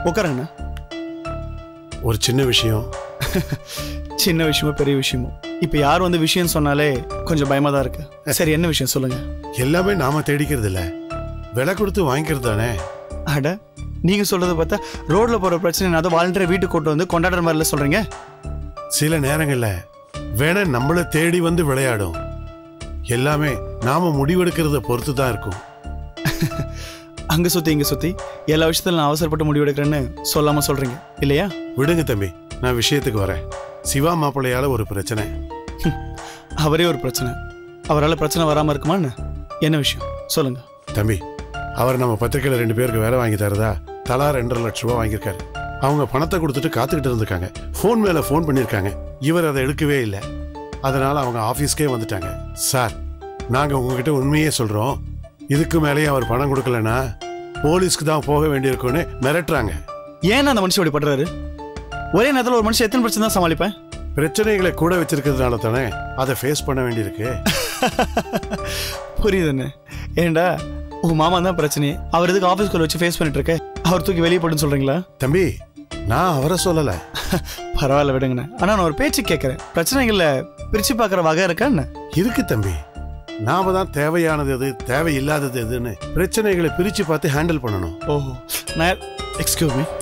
உட்காருங்கண்ணா ஒரு சின்ன விஷயம் சின்ன விஷயமோ பெரிய விஷயமோ இப்போ யார் வந்து விஷயம் சொன்னாலே கொஞ்சம் பயமா தான் இருக்கு சரி என்ன விஷயம் சொல்லுங்க எல்லாமே நாம தேடிக்கிறது இல்ல விலை கொடுத்து வாங்கிக்கிறது தானே அட நீங்க சொல்றத பார்த்தா ரோட்ல போற பிரச்சனை நான் அதை வாலண்டியர் வீட்டுக்கு கொண்டு வந்து கொண்டாடுற மாதிரில சொல்றீங்க சில நேரங்கள்ல வேணை நம்மள தேடி வந்து விளையாடும் எல்லாமே நாம முடிவெடுக்கிறத பொறுத்து தான் இருக்கும் அங்க சுத்தி இங்க சுத்தி எல்லா விஷயத்துல நான் அவசரப்பட்டு முடிவு எடுக்கிறேன்னு சொல்லாம சொல்றீங்க இல்லையா விடுங்க தம்பி நான் விஷயத்துக்கு வரேன் சிவா மாப்பிள்ளையால ஒரு பிரச்சனை அவரே ஒரு பிரச்சனை அவரால் பிரச்சனை வராம இருக்குமான்னு என்ன விஷயம் சொல்லுங்க தம்பி அவர் நம்ம பத்திரிக்கையில ரெண்டு பேருக்கு வேலை வாங்கி தரதா தலா ரெண்டரை லட்ச ரூபா வாங்கியிருக்காரு அவங்க பணத்தை கொடுத்துட்டு காத்துக்கிட்டு இருந்திருக்காங்க ஃபோன் மேல ஃபோன் பண்ணியிருக்காங்க இவர் அதை எடுக்கவே இல்லை அதனால அவங்க ஆஃபீஸ்க்கே வந்துட்டாங்க சார் நாங்க உங்ககிட்ட உண்மையே சொல்றோம் இதுக்கு மேலேயே அவர் பணம் கொடுக்கலனா போலீஸ்க்கு தான் போக வேண்டியிருக்கும்னு மிரட்டுறாங்க ஏன் அந்த மனுஷன் இப்படி பண்றாரு ஒரே நேரத்தில் ஒரு மனுஷன் எத்தனை பிரச்சனை தான் சமாளிப்பேன் பிரச்சனைகளை கூட வச்சிருக்கிறதுனால தானே அதை ஃபேஸ் பண்ண வேண்டியிருக்கு புரியுதுண்ணே ஏன்டா உங்க மாமா தான் பிரச்சனையே அவர் எதுக்கு ஆஃபீஸ்க்குள்ள வச்சு ஃபேஸ் பண்ணிட்டு இருக்க அவர் தூக்கி வெளியே போடுன்னு சொல்றீங்களா தம்பி நான் அவரை சொல்லலை பரவாயில்ல விடுங்கண்ணே ஆனா நான் ஒரு பேச்சு கேட்கறேன் பிரச்சனைகள்ல பிரிச்சு பார்க்குற வகை இருக்கா என்ன இருக்கு தம்பி நாம தான் தேவையானது எது தேவையில்லாதது எதுன்னு பிரச்சனைகளை பிரிச்சு பார்த்து ஹேண்டில் பண்ணணும் ஓஹோ நான் எக்ஸ்கியூஸ் மீ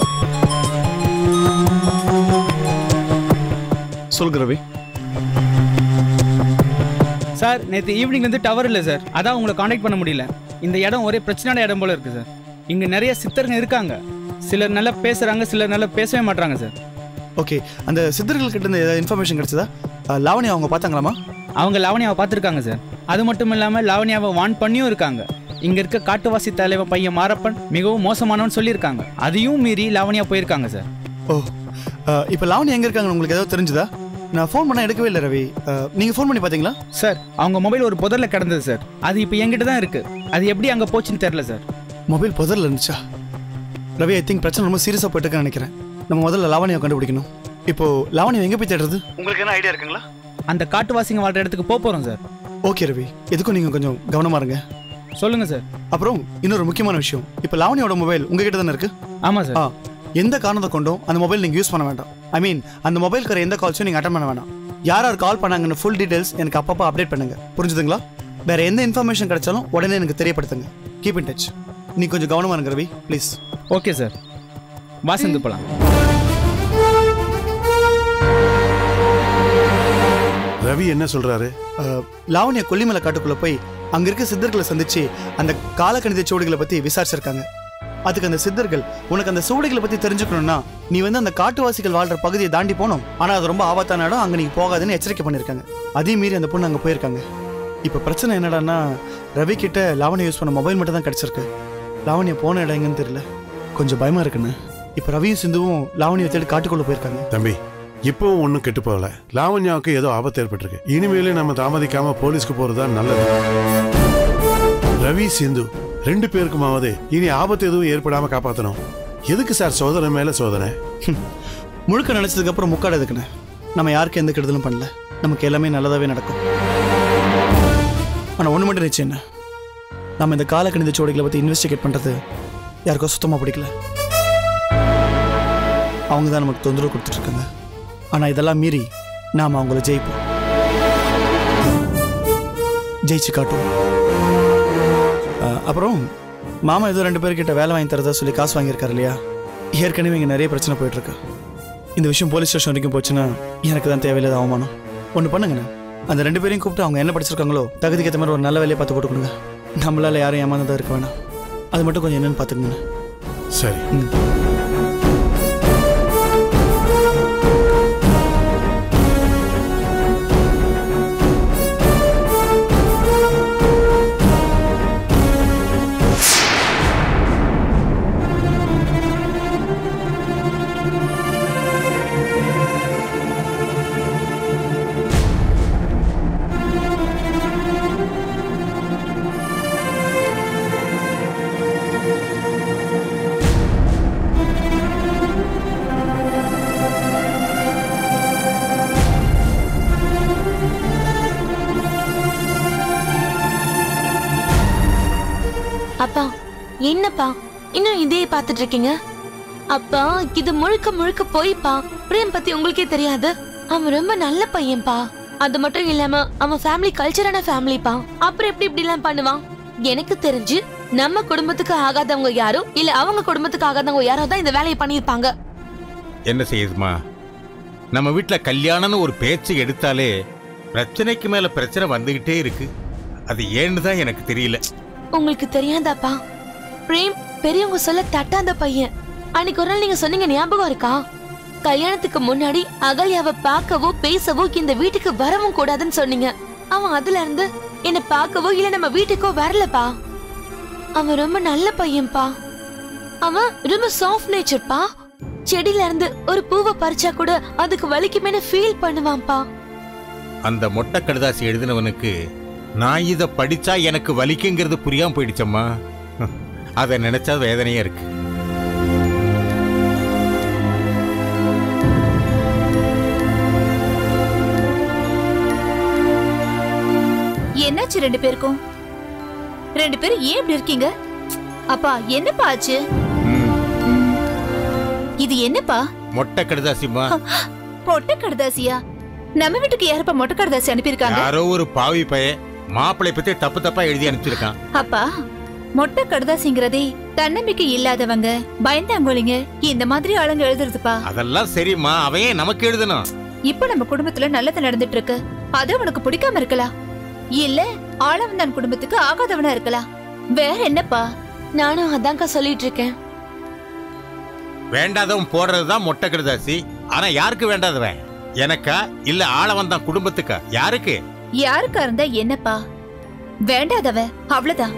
சொல்லுங்க ரவி சார் நேற்று ஈவினிங் வந்து டவர் இல்லை சார் அதான் உங்களை காண்டாக்ட் பண்ண முடியல இந்த இடம் ஒரே பிரச்சனையான இடம் போல இருக்கு சார் இங்கே நிறைய சித்தருங்க இருக்காங்க சிலர் நல்லா பேசுறாங்க சிலர் நல்லா பேசவே மாட்டாங்க சார் ஓகே அந்த சித்தர்கள் கிட்ட இருந்து ஏதாவது இன்ஃபர்மேஷன் கிடைச்சதா அஹ், லாவணி அவங்க பார்த்தாங்களாமா அவங்க லாவணியாவை பார்த்துருக்காங்க சார் அது மட்டும் இல்லாமல் லாவணியாவை வான் பண்ணியும் இருக்காங்க இங்கே இருக்க காட்டுவாசி தலைவன் பையன் மாரப்பன் மிகவும் மோசமானவன் சொல்லியிருக்காங்க அதையும் மீறி லாவணியா போயிருக்காங்க சார் ஓ அஹ், இப்போ லாவணி எங்க இருக்காங்கன்னு உங்களுக்கு ஏதாவது தெரிஞ்சுதா நான் ஃபோன் பண்ண எடுக்கவே இல்லை ரவி அஹ், நீங்க ஃபோன் பண்ணி பார்த்தீங்களா சார் அவங்க மொபைல் ஒரு புதர்ல கிடந்தது சார் அது இப்போ என்கிட்ட தான் இருக்கு அது எப்படி அங்கே போச்சுன்னு தெரில சார் மொபைல் புதரில் இருந்துச்சா ரவி ஐ திங்க் பிரச்சனை ரொம்ப சீரியஸாக போயிட்டு இருக்குன்னு நினைக்கிறேன் நம்ம முதல்ல லாவணியை கண்டுபிடிக்கணும் இப்போ லாவணியை எங்கே போய் தேடுறது உங்களுக்கு என்ன ஐடியா இருக்குங்களா அந்த காட்டுவாசிங்க வாழ்ற இடத்துக்கு போக போகிறோம் சார் ஓகே ரவி எதுக்கும் நீங்கள் கொஞ்சம் கவனமா இருங்க சொல்லுங்கள் சார் அப்புறம் இன்னொரு முக்கியமான விஷயம் இப்போ லாவணியோட மொபைல் உங்ககிட்ட தானே இருக்கு ஆமாம் சார் ஆ எந்த காரணத்தை கொண்டும் அந்த மொபைல் நீங்கள் யூஸ் பண்ண வேண்டாம் ஐ மீன் அந்த மொபைலுக்கு எந்த கால்ஸும் நீங்கள் அட்டன் பண்ண வேண்டாம் யார் யார் கால் பண்ணாங்கன்னு ஃபுல் டீடைல்ஸ் எனக்கு அப்பப்போ அப்டேட் பண்ணுங்க புரிஞ்சுதுங்களா வேற எந்த இன்ஃபர்மேஷன் கிடைச்சாலும் உடனே எனக்கு தெரியப்படுத்துங்க கீப் இன் டச் நீ கொஞ்சம் கவனமா இருங்க ரவி ப்ளீஸ் ஓகே சார் வாசந்து போகலாம் ரவி என்ன சொல்றாரு அஹ், லாவண்யா கொல்லிமலை காட்டுக்குள்ள போய் அங்க இருக்க சித்தர்களை சந்திச்சு அந்த காலக்கணித சுவடிகளை பத்தி விசாரிச்சிருக்காங்க அதுக்கு அந்த சித்தர்கள் உனக்கு அந்த சுவடிகளை பத்தி தெரிஞ்சுக்கணும்னா நீ வந்து அந்த காட்டுவாசிகள் வாழ்ற பகுதியை தாண்டி போகணும் ஆனா அது ரொம்ப ஆபத்தான இடம் அங்க நீங்க போகாதுன்னு எச்சரிக்கை பண்ணிருக்காங்க அதே மீறி அந்த பொண்ணு அங்க போயிருக்காங்க இப்ப பிரச்சனை என்னடான்னா ரவி கிட்ட லாவண்யா யூஸ் பண்ண மொபைல் மட்டும் தான் கிடைச்சிருக்கு லாவண்யா போன இடம் எங்கன்னு தெரியல கொஞ்சம் பயமா இருக்குன்னு இப்ப ரவியும் சிந்துவும் லாவண்யா தேடி காட்டுக்குள்ள போயிருக்காங்க தம்பி இப்பவும் ஒன்றும் கெட்டு போகல லாவண்யாவுக்கு ஏதோ ஆபத்து ஏற்பட்டிருக்கு இனிமேலே நம்ம தாமதிக்காம போலீஸ்க்கு போறதா நல்லது ரவி சிந்து ரெண்டு பேருக்குமாவது இனி ஆபத்து எதுவும் ஏற்படாம காப்பாத்தணும் எதுக்கு சார் சோதனை மேல சோதனை முழுக்க நினைச்சதுக்கு அப்புறம் முக்காடு எதுக்குண்ணே நம்ம யாருக்கும் எந்த கெடுதலும் பண்ணல நமக்கு எல்லாமே நல்லதாவே நடக்கும் ஆனா ஒண்ணு மட்டும் நிச்சயம் என்ன நம்ம இந்த காலக்கணித சோடிகளை பத்தி இன்வெஸ்டிகேட் பண்றது யாருக்கோ சுத்தமா பிடிக்கல அவங்க தான் நமக்கு தொந்தரவு கொடுத்துட்டு இருக்காங்க ஆனா இதெல்லாம் மீறி நாம அவங்கள ஜெயிப்போம் ஜெயிச்சு காட்டுவோம் அஹ், அப்புறம் மாமா ஏதோ ரெண்டு பேர்கிட்ட வேலை வாங்கி தரதா சொல்லி காசு வாங்கியிருக்காரு இல்லையா ஏற்கனவே இங்கே நிறைய பிரச்சனை போயிட்டு இருக்கு இந்த விஷயம் போலீஸ் ஸ்டேஷன் வரைக்கும் போச்சுன்னா எனக்கு தான் தேவையில்லாத அவமானம் ஒன்று பண்ணுங்கண்ணே அந்த ரெண்டு பேரையும் கூப்பிட்டு அவங்க என்ன படிச்சிருக்காங்களோ தகுதிக்கு ஏற்ற மாதிரி ஒரு நல்ல வேலையை பார்த்து போட்டு கொடுங்க நம்மளால யாரும் ஏமாந்ததா இருக்க வேணாம் அது மட்டும் கொஞ்சம் என்னன்னு பார்த்துக்கங்க சரி அப்பா என்னப்பா இன்னும் இதே பார்த்துட்டு இருக்கீங்க அப்பா இது முழுக்க முழுக்க போய்ப்பா பிரேம் பத்தி உங்களுக்கே தெரியாது அவன் ரொம்ப நல்ல பையன்பா அது மட்டும் இல்லாம அவன் ஃபேமிலி கல்ச்சரான ஃபேமிலிப்பா அப்புறம் எப்படி இப்படி எல்லாம் பண்ணுவான் எனக்கு தெரிஞ்சு நம்ம குடும்பத்துக்கு ஆகாதவங்க யாரோ இல்ல அவங்க குடும்பத்துக்கு ஆகாதவங்க யாரோ தான் இந்த வேலையை பண்ணியிருப்பாங்க என்ன செய்யுதுமா நம்ம வீட்ல கல்யாணம்னு ஒரு பேச்சு எடுத்தாலே பிரச்சனைக்கு மேல பிரச்சனை வந்துகிட்டே இருக்கு அது ஏன்னு தான் எனக்கு தெரியல உங்களுக்கு தெரியாதாப்பா பிரேம் பெரியவங்க சொல்ல தட்டாத பையன் அன்னைக்கு ஒரு நாள் நீங்க சொன்னீங்க ஞாபகம் இருக்கா கல்யாணத்துக்கு முன்னாடி அகல்யாவை பார்க்கவோ பேசவோ இந்த வீட்டுக்கு வரவும் கூடாதுன்னு சொன்னீங்க அவன் அதுல இருந்து என்ன பார்க்கவோ இல்ல நம்ம வீட்டுக்கோ வரலப்பா அவன் ரொம்ப நல்ல பையன்பா அவன் ரொம்ப சாஃப்ட் நேச்சர்ப்பா செடியில இருந்து ஒரு பூவை பறிச்சா கூட அதுக்கு வலிக்குமேனு ஃபீல் பண்ணுவான்ப்பா அந்த மொட்டை கடுதாசி எழுதினவனுக்கு நான் இதை படிச்சா எனக்கு வலிக்குங்கிறது புரியாம போயிடுச்சம்மா அதை நினைச்சா வேதனையா இருக்கு என்னாச்சு ரெண்டு பேருக்கும் ரெண்டு பேரும் ஏன் இப்படி இருக்கீங்க அப்பா என்னப்பா ஆச்சு ம், இது என்னப்பா மொட்டை கடுதாசிம்மா மொட்டை கடுதாசியா நம்ம வீட்டுக்கு யாருப்பா மொட்டை கடுதாசி அனுப்பியிருக்காங்க யாரோ ஒரு பாவி பையன் மாப்பிளை பத்தி தப்பு தப்பா எழுதி அனுப்பிச்சிருக்கான் அப்பா மொட்டை கடுதாசிங்கிறதே தன்னம்பிக்கை இல்லாதவங்க பயந்தாங்கோலிங்க இந்த மாதிரி ஆளுங்க எழுதுறதுப்பா அதெல்லாம் சரிம்மா அவன் ஏன் நமக்கு எழுதணும் இப்ப நம்ம குடும்பத்துல நல்லது நடந்துட்டு இருக்கு அது உனக்கு பிடிக்காம இருக்கலாம் இல்ல ஆளவந்தான் குடும்பத்துக்கு ஆகாதவனா இருக்கலாம் வேற என்னப்பா நானும் அதான்க்கா சொல்லிட்டு இருக்கேன் வேண்டாதவன் போடுறதுதான் மொட்டை கடுதாசி ஆனா யாருக்கு வேண்டாதவன் எனக்கா இல்ல ஆளவன் தான் குடும்பத்துக்கா யாருக்கு யாருக்கா இருந்தா என்னப்பா வேண்டாதவ அவ்வளவுதான்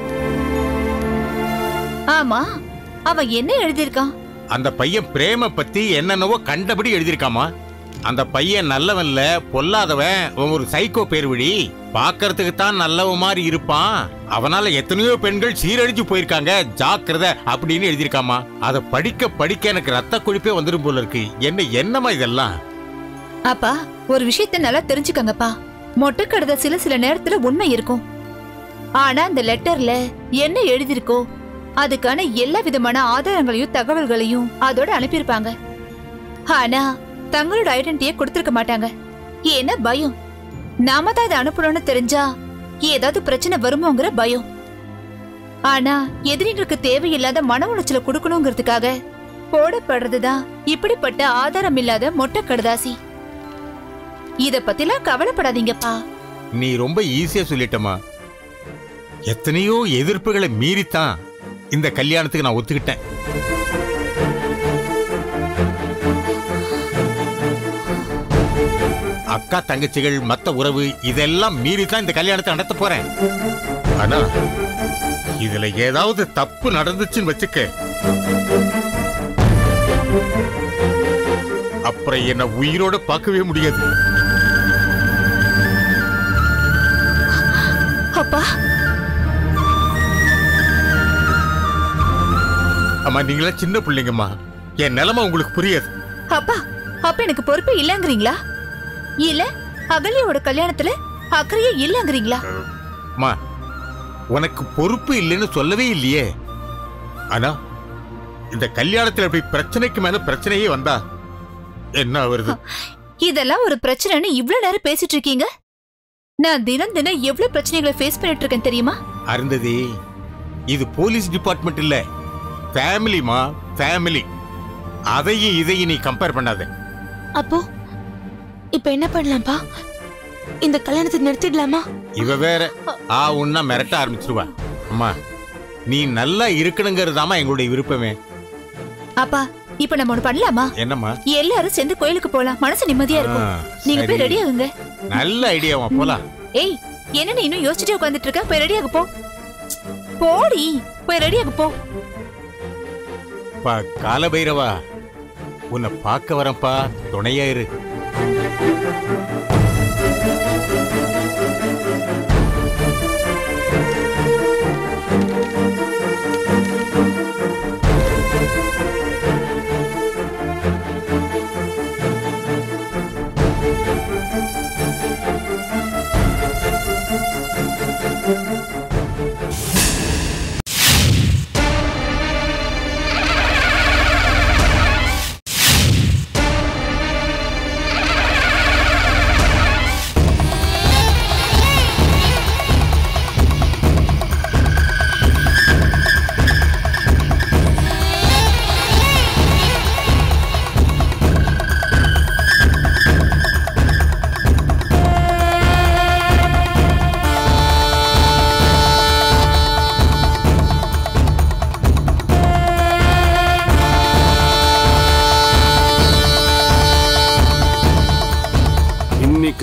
ஆமா அவன் என்ன எழுதியிருக்கான் அந்த பையன் பிரேம பத்தி என்னென்னவோ கண்டபடி எழுதியிருக்காமா அந்த பையன் நல்லவன்ல பொல்லாதவன் அவன் ஒரு சைக்கோ பேர்வழி பார்க்கறதுக்கு தான் நல்லவன் மாதிரி இருப்பான் அவனால எத்தனையோ பெண்கள் சீரழிஞ்சு போயிருக்காங்க ஜாக்கிரதை அப்படின்னு எழுதியிருக்காமா அதை படிக்க படிக்க எனக்கு ரத்த கொழுப்பே வந்துடும் போல இருக்கு என்ன என்னமா இதெல்லாம் அப்பா ஒரு விஷயத்த நல்லா தெரிஞ்சுக்கங்கப்பா மொட்டை கடுதாசில சில நேரத்துல உண்மை இருக்கும் ஆனா அந்த லெட்டர்ல என்ன எழுதியிருக்கோ அதுக்கான எல்லா விதமான ஆதாரங்களையும் தகவல்களையும் அதோட அனுப்பியிருப்பாங்க ஆனா தங்களோட ஐடென்டிட்டியை கொடுத்திருக்க மாட்டாங்க ஏன்னா பயம் நாம தான் இதை அனுப்பணும்னு தெரிஞ்சா ஏதாவது பிரச்சனை வருமோங்கிற பயம் ஆனா எதிரிகளுக்கு தேவையில்லாத மன உளைச்சல கொடுக்கணுங்கிறதுக்காக போடப்படுறதுதான் இப்படிப்பட்ட ஆதாரம் இல்லாத மொட்டை கடுதாசி இத பத்திலாம் கவலைப்படாதீங்கப்பா நீ ரொம்ப ஈஸியா சொல்லிட்டமா எத்தனையோ எதிர்ப்புகளை மீறித்தான் இந்த கல்யாணத்துக்கு நான் ஒத்துக்கிட்டேன் அக்கா தங்கச்சிகள் மத்த உறவு இதெல்லாம் மீறித்தான் இந்த கல்யாணத்தை நடத்த போறேன் ஆனா இதுல ஏதாவது தப்பு நடந்துச்சுன்னு வச்சுக்க அப்புறம் என்ன உயிரோட பார்க்கவே முடியாது அப்பா அம்மா நீங்களா சின்ன பிள்ளைங்கம்மா என் நிலைமை உங்களுக்கு புரியாது அப்பா அப்ப எனக்கு பொறுப்பு இல்லங்கறீங்களா இல்ல அகல்யாவோட கல்யாணத்துல அக்கறையே இல்லங்கறீங்களா அம்மா உனக்கு பொறுப்பு இல்லைன்னு சொல்லவே இல்லையே ஆனா இந்த கல்யாணத்துல இப்படி பிரச்சனைக்கு மேல பிரச்சனையே வந்தா என்ன வருது இதெல்லாம் ஒரு பிரச்சனைன்னு இவ்ளோ நேரம் பேசிட்டு இருக்கீங்க நான் தினம் தினம் எவ்வளவு பிரச்சனைகளை ஃபேஸ் பண்ணிட்டு இருக்கேன் தெரியுமா அருந்ததி இது போலீஸ் டிபார்ட்மெண்ட் இல்ல ஃபேமிலிமா ஃபேமிலி அதையும் இதையும் நீ கம்பேர் பண்ணாத அப்போ இப்ப என்ன பண்ணலாம்ப்பா இந்த கல்யாணத்தை நிறுத்திடலாமா இவ வேற ஆ உன்னா மிரட்ட ஆரம்பிச்சிருவா அம்மா நீ நல்லா இருக்கணுங்கிறதாமா எங்களுடைய விருப்பமே அப்பா இப்ப நம்ம ஒண்ணு பண்ணலாமா என்னம்மா எல்லாரும் சேர்ந்து கோயிலுக்கு போலாம் மனசு நிம்மதியா இருக்கும் ஆ, நீங்க போய் சரி. ரெடி ஆகுங்க நல்ல ஐடியாவா போலாம் ஏய் என்ன நீ இன்னும் யோசிச்சுட்டே உட்கார்ந்துட்டு இருக்க போய் ரெடி ஆகு போ போடி போய் ரெடி ஆகு போ பா காலபைரவா உன்னை பார்க்க வரேன்ப்பா துணையா இரு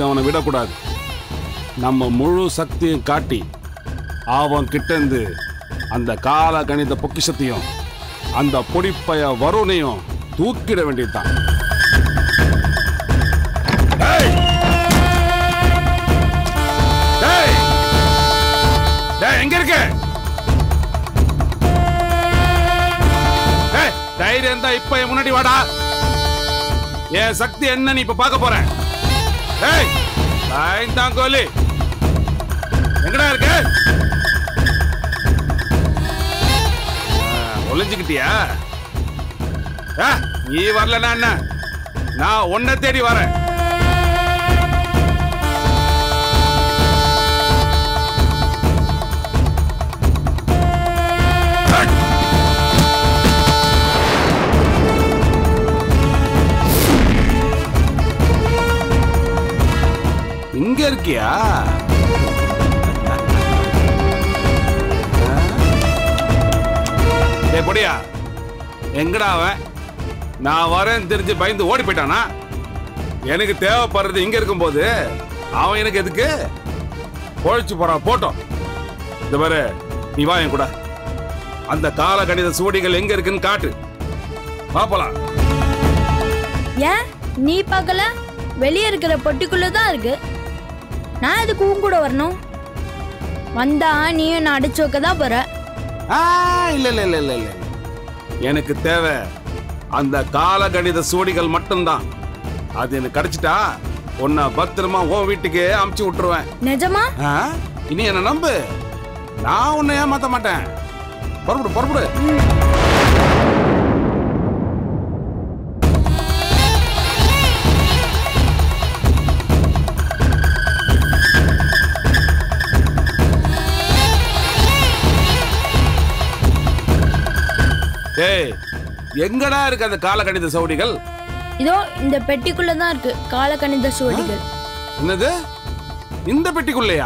வரைக்கும் அவனை விடக்கூடாது நம்ம முழு சக்தியும் காட்டி அவன் கிட்டேருந்து அந்த கால கணித பொக்கிஷத்தையும் அந்த பொடிப்பைய வருணையும் தூக்கிட வேண்டியதுதான் டேய்! டேய்! டேய், எங்க இருக்க டேய், தைரியம் தான் இப்ப என் முன்னாடி வாடா என் சக்தி என்ன நீ இப்ப பார்க்க போற ஏய் தான் கோலி எங்கடா இருக்க ஆ, ஒளிஞ்சுக்கிட்டியா ஆ, நீ வரலனா என்ன நான் உன்னை தேடி வரேன் இங்க இருக்கியா டேய் பொடியா எங்கடா அவன் நான் வரேன்னு தெரிஞ்சு பயந்து ஓடி போயிட்டானா எனக்கு தேவைப்படுறது இங்க இருக்கும்போது அவன் எனக்கு எதுக்கு பொழைச்சு போறான் போட்டோம் இந்த பாரு நீ வா என் கூட அந்த கால கணித சுவடிகள் எங்க இருக்குன்னு காட்டு பாப்பலாம் ஏன் நீ பார்க்கல வெளியே இருக்கிற பொட்டிக்குள்ள தான் இருக்கு நான் எதுக்கு உன் கூட வரணும் வந்தா நீயும் நான் அடிச்சு வைக்க தான் போற ஆ, இல்ல இல்ல இல்ல இல்ல இல்ல எனக்கு தேவை அந்த கால கணித சுவடிகள் மட்டும்தான் அது எனக்கு கிடைச்சிட்டா உன்னை பத்திரமா உன் வீட்டுக்கு அமுச்சு விட்டுருவேன் நிஜமா ஆ? இனி என்ன நம்பு நான் உன்னை ஏமாத்த மாட்டேன் புறப்படு புறப்படு ஏய் எங்கடா இருக்கு அந்த கால கணித சவுடிகள் இதோ இந்த பெட்டிக்குள்ள தான் இருக்கு காலக்கணித சுவடிகள் என்னது இந்த பெட்டிக்குள்ளையா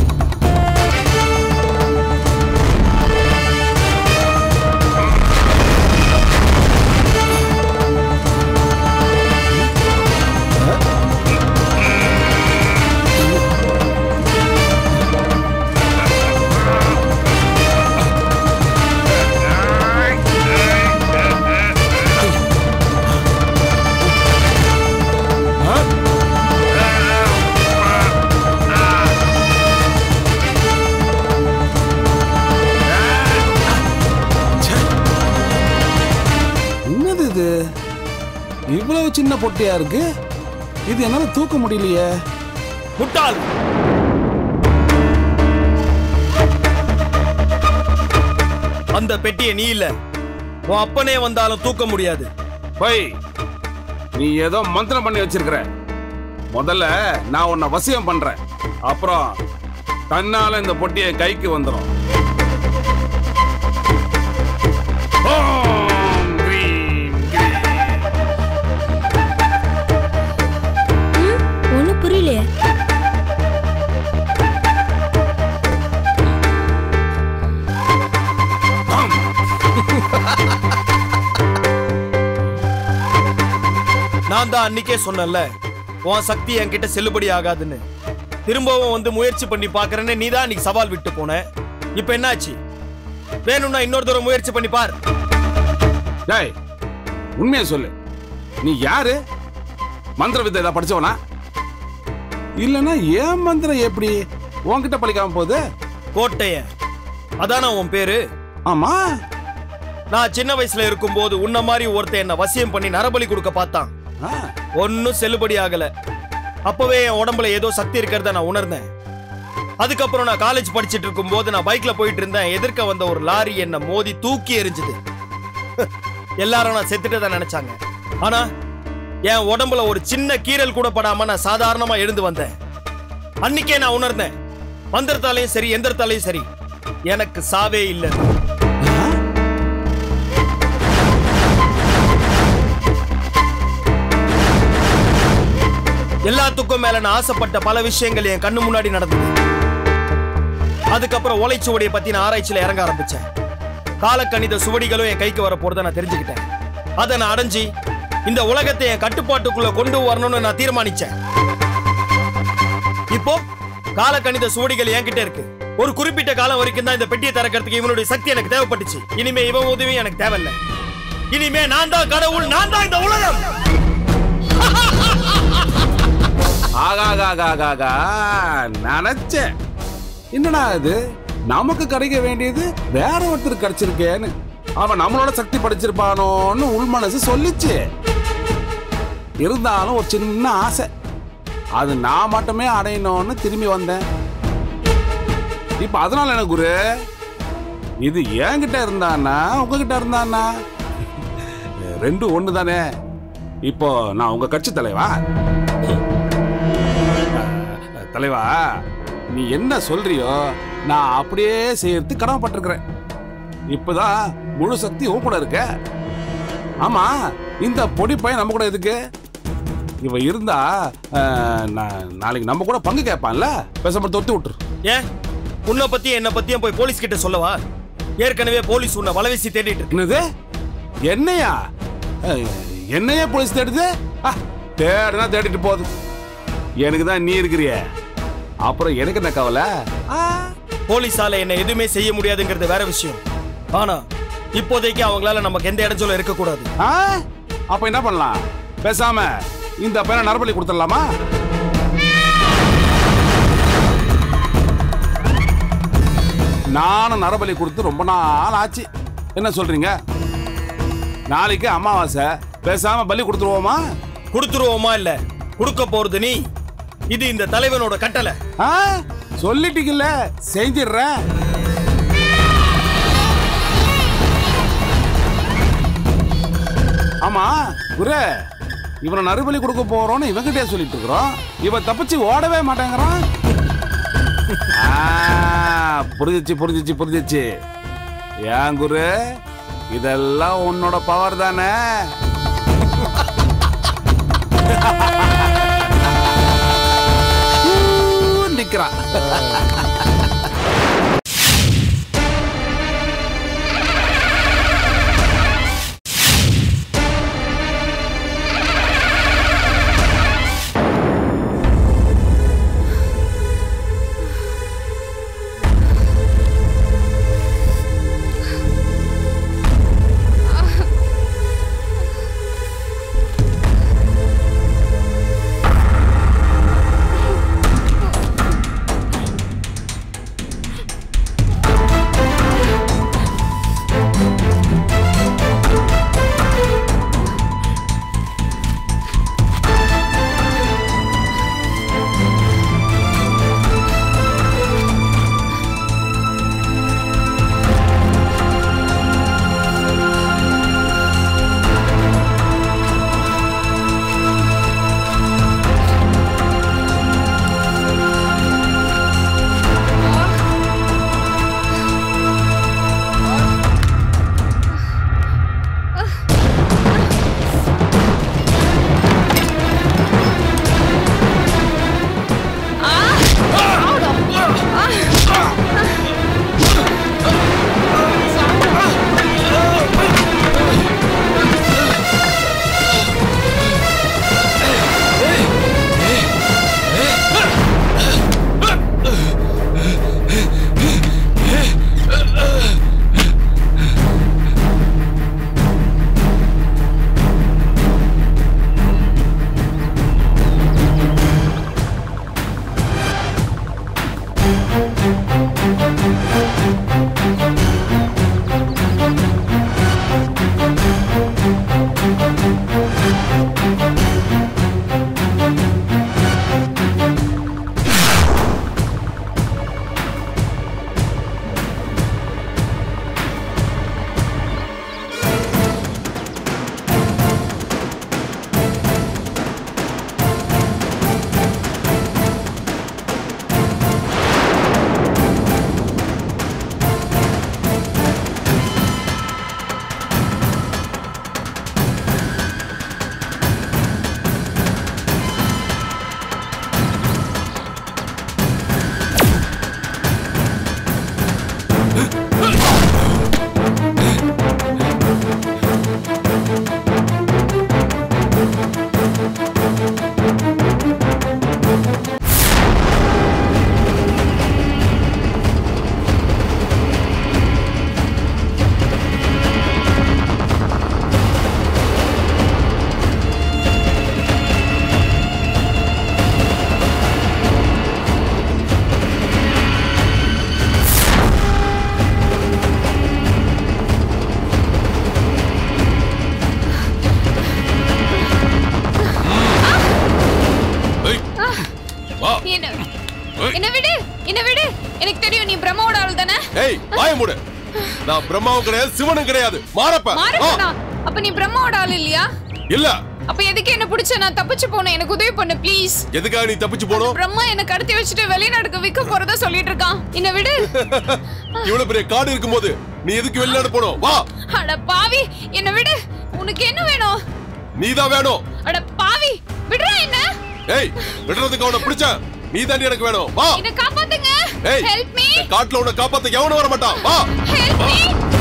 என்னது இது இவ்வளவு சின்ன பொட்டியா இருக்கு இது என்னால தூக்க முடியலையே முட்டாள் அந்த பெட்டியை நீ இல்ல உன் அப்பனே வந்தாலும் தூக்க முடியாது போய் நீ ஏதோ மந்திரம் பண்ணி வச்சிருக்கிற முதல்ல நான் உன்னை வசியம் பண்றேன் அப்புறம் தன்னால இந்த பொட்டியை கைக்கு வந்துடும் ஓம் கிரீம் கிரீம். ஒன்னும் புரியலையே ஆம். நான் தான் அன்னைக்கே சொன்னேன்ல உன் சக்தி என்கிட்ட செல்லுபடி ஆகாதுன்னு திரும்பவும் வந்து முயற்சி பண்ணி பாக்குறேன்னு நீ தான் அன்னைக்கு சவால் விட்டு போன இப்ப என்னாச்சு வேணும்னா இன்னொரு தடவை முயற்சி பண்ணி பார் டேய் உண்மையை சொல்லு நீ யாரு மந்திர வித்தை ஏதாவது படிச்சவனா இல்லனா ஏன் மந்திரம் எப்படி உன்கிட்ட பழிக்காம போகுது கோட்டையன் அதானே உன் பேரு ஆமா நான் சின்ன வயசுல இருக்கும்போது உன்ன மாதிரி ஒருத்தன் என்ன வசியம் பண்ணி நரபலி கொடுக்க பார்த்தான் ஆ, ஒன்னும் செல்லுபடி ஆகல அப்பவே என் உடம்புல ஏதோ சக்தி இருக்கிறத நான் உணர்ந்தேன் அதுக்கப்புறம் நான் காலேஜ் படிச்சிட்டு இருக்கும்போது நான் பைக்ல போயிட்டு இருந்தேன் எதிர்க்க வந்த ஒரு லாரி என்ன மோதி தூக்கி எறிஞ்சுது எல்லாரும் நான் செத்துட்டதா நினைச்சாங்க ஆனா என் உடம்புல ஒரு சின்ன கீறல் கூட படாம நான் சாதாரணமா எழுந்து வந்தேன் அன்னைக்கே நான் உணர்ந்தேன் மந்திரத்தாலையும் சரி எந்திரத்தாலையும் சரி எனக்கு சாவே இல்லை எல்லாத்துக்கும் மேல நான் ஆசைப்பட்ட பல விஷயங்கள் என் கண்ணு முன்னாடி நடந்தது அதுக்கப்புறம் ஓலைச்சுவடியை பத்தி நான் ஆராய்ச்சியில இறங்க ஆரம்பிச்சேன் காலக்கணித சுவடிகளும் என் கைக்கு வர போறதை நான் தெரிஞ்சுக்கிட்டேன் அதை நான் அடைஞ்சு இந்த உலகத்தை என் கட்டுப்பாட்டுக்குள்ள கொண்டு வரணும்னு நான் தீர்மானிச்சேன் இப்போ காலக்கணித சுவடிகள் என்கிட்ட இருக்கு ஒரு குறிப்பிட்ட காலம் வரைக்கும் தான் இந்த பெட்டியை திறக்கிறதுக்கு இவனுடைய சக்தி எனக்கு தேவைப்பட்டுச்சு இனிமே இவன் உதவி எனக்கு தேவையில்ல இனிமே நான் தான் கடவுள் நான் தான் இந்த உலகம் ஆகாகாகாகாகா நினைச்சேன் என்னடா இது நமக்கு கிடைக்க வேண்டியது வேற ஒருத்தர் கிடைச்சிருக்கேன்னு அவன் நம்மளோட சக்தி படிச்சிருப்பானோன்னு உள் மனசு சொல்லிச்சு இருந்தாலும் ஒரு சின்ன ஆசை அது நான் மட்டுமே அடையணும்னு திரும்பி வந்தேன் இப்ப அதனால என்ன குரு இது என்கிட்ட இருந்தானா உங்ககிட்ட இருந்தானா ரெண்டும் ஒண்ணு தானே இப்போ நான் உங்க கட்சி தலைவா தலைவா நீ என்ன சொல்றியோ நான் அப்படியே செய்யறதுக்கு கடமைப்பட்டிருக்கிறேன் இப்பதான் முழு சக்தி உன் கூட இருக்க ஆமா இந்த பொடி பையன் நம்ம கூட எதுக்கு இவ இருந்தா அஹ், நான் நாளைக்கு நம்ம கூட பங்கு கேட்பான்ல பேசாம தொத்தி விட்டுரு ஏன் உன்னை பத்தி என்ன பத்தியும் போய் போலீஸ் கிட்ட சொல்லவா ஏற்கனவே போலீஸ் உன்னை வலவீசி தேடிட்டு இருக்கு என்னது என்னையா அஹ், என்னையே போலீஸ் தேடுது ஆ, தேடுனா தேடிட்டு போகுது எனக்கு தான் நீ இருக்கிறிய அப்புறம் எனக்கு என்ன கவலை ஆ, போலீஸால என்ன எதுவுமே செய்ய முடியாதுங்கிறது வேற விஷயம் ஆனா இப்போதைக்கு அவங்களால நமக்கு எந்த இடைஞ்சலும் இருக்கக்கூடாது ஆ? அப்ப என்ன பண்ணலாம் பேசாம இந்த பையனை நரபலி கொடுத்துடலாமா நானும் நரபலி கொடுத்து ரொம்ப நாள் ஆச்சு என்ன சொல்றீங்க நாளைக்கு அமாவாசை பேசாம பலி கொடுத்துருவோமா கொடுத்துருவோமா இல்ல கொடுக்க போறது நீ இது இந்த தலைவனோட கட்டளை ஆ? சொல்லிட்டீங்கல்ல செஞ்சிடுறேன் ஆமா குரு இவனை நறுபலி கொடுக்க போறோம்னு இவங்கிட்டே சொல்லிட்டு இருக்கிறோம் இவன் தப்பிச்சு ஓடவே மாட்டேங்கிறான் ஆ, புரிஞ்சிச்சு புரிஞ்சிச்சு புரிஞ்சிச்சு ஏன் குரு இதெல்லாம் உன்னோட பவர் தானே ஊ, நிக்கிறான் வாய மூடு நான் பிரம்மாவும் கிடையாது சிவனும் கிடையாது மாறப்ப ஆ, மாறப்பனா அப்ப நீ பிரம்மாவோட ஆள் இல்லையா இல்ல அப்ப எதுக்கு என்ன பிடிச்ச நான் தப்பிச்சு போனேன் எனக்கு உதவி பண்ணு ப்ளீஸ் எதுக்காக நீ தப்பிச்சு போனோம் பிரம்மா என்ன கடத்தி வச்சுட்டு வெளிநாட்டுக்கு விற்க போறதா சொல்லிட்டு இருக்கான் என்ன விடு இவ்வளவு பெரிய காடு இருக்கும்போது நீ எதுக்கு வெளிநாடு போனோம் வா அட பாவி என்ன விடு உனக்கு என்ன வேணும் நீதான் வேணும் அட பாவி விடுறா என்ன ஏய் விடுறதுக்கு அவனை பிடிச்ச நீ தாண்டி எனக்கு வேணும் வா என்ன காப்பாத்துங்க ஏய் ஹெல்ப் மீ இந்த காட்டுல உன்னை காப்பாத்த எவனும் வர மாட்டான் வா ஹெல்ப் மீ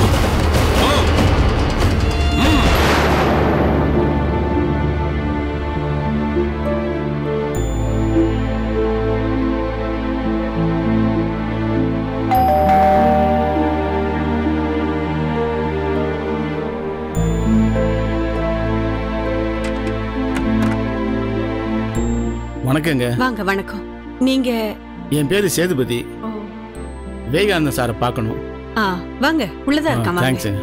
வணக்கங்க வாங்க வணக்கம் நீங்க என் பேரு சேதுபதி விவேகானந்தன் சாரை பார்க்கணும் ஆ வாங்க உள்ளதா இருக்காமா தேங்க்ஸுங்க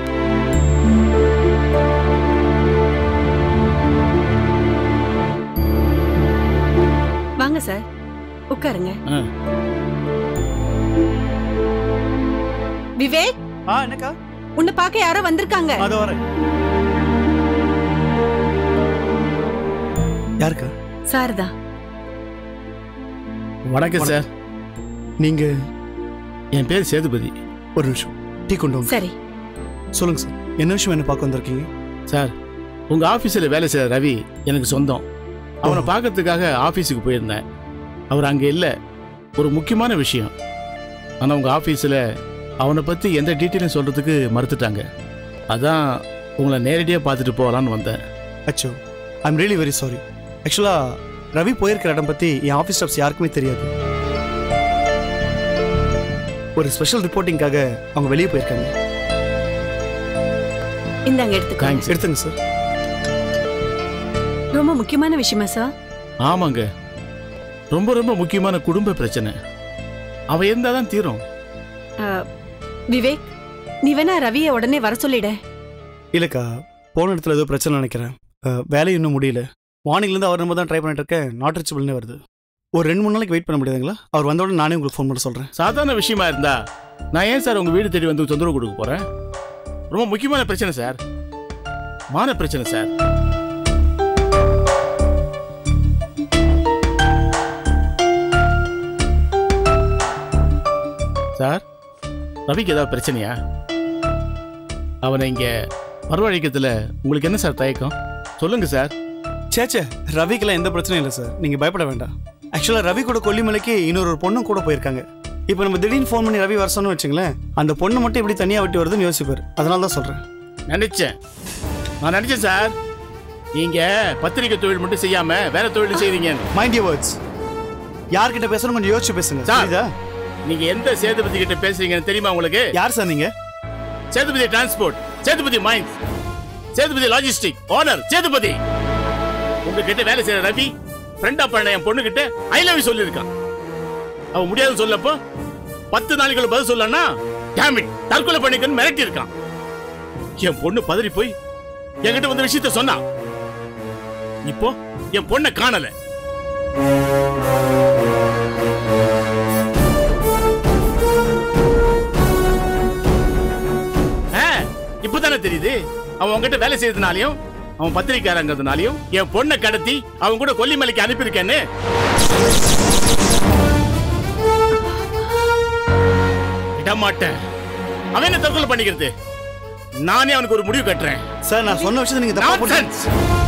வாங்க சார் உட்காருங்க ஆ. விவேக் ஆ என்னக்கா உன்னை பார்க்க யாரோ வந்திருக்காங்க அது வரேன் யாருக்கா சார் தான் வணக்கம் சார் நீங்க என் பேர் சேதுபதி ஒரு நிமிஷம் டீ கொண்டு வாங்க சரி சொல்லுங்க சார் என்ன விஷயம் என்ன பார்க்க வந்திருக்கீங்க சார் உங்க ஆபீஸ்ல வேலை செய்யற ரவி எனக்கு சொந்தம் அவனை பார்க்கறதுக்காக ஆபீஸுக்கு போயிருந்தேன் அவர் அங்க இல்ல ஒரு முக்கியமான விஷயம் ஆனா உங்க ஆபீஸ்ல அவனை பத்தி எந்த டீட்டெயிலும் சொல்றதுக்கு மறுத்துட்டாங்க அதான் உங்களை நேரடியாக பார்த்துட்டு போகலான்னு வந்தேன் அச்சோ ஐம் ரியலி வெரி சாரி ஆக்சுவலா ரவி போயிருக்கிற இடம் பத்தி என் ஆஃபீஸ் ஸ்டாஃப்ஸ் யாருக்குமே தெரியாது ஒரு ஸ்பெஷல் ரிப்போர்ட்டிங்காக அவங்க வெளியே போயிருக்காங்க இந்தாங்க எடுத்துக்கோங்க தேங்க்ஸ் எடுத்துங்க சார் ரொம்ப முக்கியமான விஷயமா சார் ஆமாங்க ரொம்ப ரொம்ப முக்கியமான குடும்ப பிரச்சனை அவ இருந்தால் தான் தீரும் ஆ, விவேக் நீ வேணா ரவியை உடனே வர சொல்லிட இல்லைக்கா போன இடத்துல ஏதோ பிரச்சனை நினைக்கிறேன் அஹ், வேலை இன்னும் முடியல மார்னிங்லேருந்து அவர் நம்ம தான் ட்ரை பண்ணிட்டு இருக்கேன் நாட் ரீச்சபிள்னே வருது ஒரு ரெண்டு மூணு நாளைக்கு வெயிட் பண்ண முடியாதுங்களா அவர் வந்த உடனே நானே உங்களுக்கு ஃபோன் பண்ண சொல்கிறேன் சாதாரண விஷயமா இருந்தா நான் ஏன் சார் உங்க வீடு தேடி வந்து தொந்தரவு கொடுக்க போறேன் ரொம்ப முக்கியமான பிரச்சனை சார் மான பிரச்சனை சார் சார் ரவிக்கு ஏதாவது பிரச்சனையா அவனை இங்க வரவழைக்கிறதுல உங்களுக்கு என்ன சார் தயக்கம் சொல்லுங்க சார் சேச்சே ரவிக்கெல்லாம் எந்த பிரச்சனையும் இல்லை சார் நீங்கள் பயப்பட வேண்டாம் ஆக்சுவலாக ரவி கூட கொல்லிமலைக்கு இன்னொரு ஒரு பொண்ணும் கூட போயிருக்காங்க இப்போ நம்ம திடீர்னு ஃபோன் பண்ணி ரவி வர சொன்னு வச்சுங்களேன் அந்த பொண்ணு மட்டும் எப்படி தனியாக விட்டு வருதுன்னு யோசிப்பார் அதனால தான் சொல்கிறேன் நினைச்சேன் நான் நினைச்சேன் சார் நீங்க பத்திரிக்கை தொழில் மட்டும் செய்யாம வேற தொழில் செய்றீங்க மைண்ட் யூ வேர்ட்ஸ் யார்கிட்ட பேசணும் கொஞ்சம் யோசிச்சு பேசுங்க சார். புரியுதா நீங்க எந்த சேதுபதி கிட்ட பேசுறீங்கன்னு தெரியுமா உங்களுக்கு யார் சார் நீங்க Sethupathi transport Sethupathi mines Sethupathi logistic owner Sethupathi உங்ககிட்ட வேலை செய்யற ரவி ஃப்ரெண்டா பண்ண என் பொண்ணு கிட்ட ஐ லவ் யூ சொல்லியிருக்கான் அவன் முடியாதுன்னு சொல்லப்போ பத்து நாளைக்குள்ள பதில் சொல்லனா டேமிட் தற்கொலை பண்ணிக்கன்னு மிரட்டி இருக்கான் என் பொண்ணு பதறி போய் என்கிட்ட வந்து விஷயத்த சொன்னா இப்போ என் பொண்ணை காணல ஆ, இப்பதானே தெரியுது அவன் உன்கிட்ட வேலை செய்யறதுனாலையும் அவன் பத்திரிக்காரங்கிறதுனாலையும் என் பொண்ணை கடத்தி அவன் கூட கொல்லிமலைக்கு அனுப்பியிருக்கேன்னு விட மாட்டேன் அவன் என்ன தற்கொலை பண்ணிக்கிறது நானே அவனுக்கு ஒரு முடிவு கட்டுறேன் சார் நான் சொன்ன விஷயத்தை நீங்க தப்பா புரிஞ்சு- Nonsense.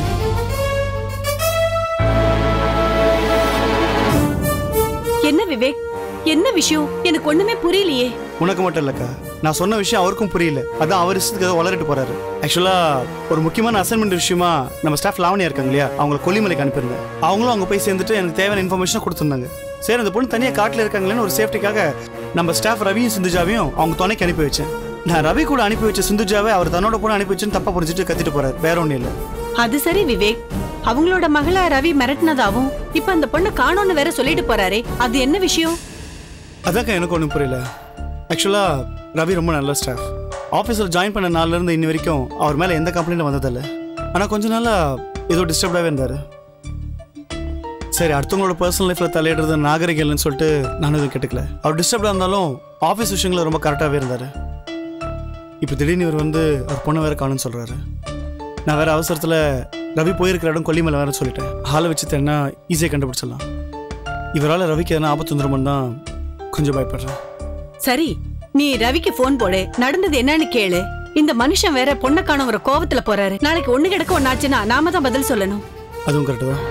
என்ன விவேக் என்ன விஷயம் எனக்கு ஒண்ணுமே புரியலையே உனக்கு மட்டும் இல்லக்கா நான் சொன்ன விஷயம் அவருக்கும் புரியல அதான் அவர் இஷ்டத்துக்கு ஏதோ வளரிட்டு போறாரு ஆக்சுவலா ஒரு முக்கியமான அசைன்மெண்ட் விஷயமா நம்ம ஸ்டாஃப் லாவணியா இருக்காங்க இல்லையா அவங்களை கொல்லிமலைக்கு அனுப்பியிருந்தேன் அவங்களும் அங்க போய் சேர்ந்துட்டு எனக்கு தேவையான இன்ஃபர்மேஷன் கொடுத்துருந்தாங்க சரி அந்த பொண்ணு தனியா காட்டுல இருக்காங்களேன்னு ஒரு சேஃப்டிக்காக நம்ம ஸ்டாஃப் ரவியும் சிந்துஜாவையும் அவங்க துணைக்கு அனுப்பி வச்சேன் நான் ரவி கூட அனுப்பி வச்ச சிந்துஜாவை அவர் தன்னோட பொண்ணு அனுப்பி வச்சுன்னு தப்பா புரிஞ்சுட்டு கத்திட்டு போறாரு வேற ஒன்றும் இல்லை அது சரி விவேக் அவங்களோட மகள ரவி மிரட்டினதாவும் இப்ப அந்த பொண்ணு காணோன்னு வேற சொல்லிட்டு போறாரே அது என்ன விஷயம் அதாக்கா எனக்கு ஒன்றும் புரியல ஆக்சுவலாக ரவி ரொம்ப நல்ல ஸ்டாஃப் ஆஃபீஸில் ஜாயின் பண்ண நாள்ல இருந்து இன்னி வரைக்கும் அவர் மேலே எந்த கம்ப்ளைண்ட்டும் வந்ததில்ல ஆனால் கொஞ்ச நாளாக ஏதோ டிஸ்டர்ப்டாகவே இருந்தார் சரி அடுத்தவங்களோட பர்சனல் லைஃப்ல தலையிடுறது நாகரிகம் இல்லைன்னு சொல்லிட்டு நான் எதுவும் கேட்டுக்கல அவர் டிஸ்டர்ப்டாக இருந்தாலும் ஆஃபீஸ் விஷயங்கள ரொம்ப கரெக்டாகவே இருந்தார் இப்போ திடீர்னு இவர் வந்து அவர் பொண்ணை வேற காணும்னு சொல்றாரு நான் வேற அவசரத்தில் ரவி போயிருக்கிற இடம் கொல்லிமலை வேற சொல்லிட்டேன் ஹாலை வச்சு தேடினா ஈஸியாக கண்டுபிடிச்சிடலாம் இவரால் ரவிக்கு எதனா ஆபத்து வந்துருமோன்னு தான் கொஞ்சம் பயப்படுறேன் சரி நீ ரவிக்கு போன் போடு நடந்தது என்னன்னு கேளு இந்த மனுஷன் வேற பொண்ணை காணவர கோவத்துல போறாரு நாளைக்கு ஒண்ணு கிடக்க ஒன்னாச்சுன்னா நாம தான் பதில் சொல்லணும் அதுவும் கரெக்டு தான்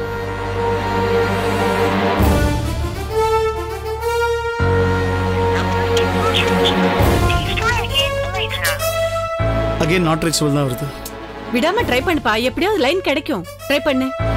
அகைன் நாட் ரீச்சபிள் தான் வருது விடாம ட்ரை பண்ணுப்பா எப்படியாவது லைன் கிடைக்கும் ட்ரை பண்ணு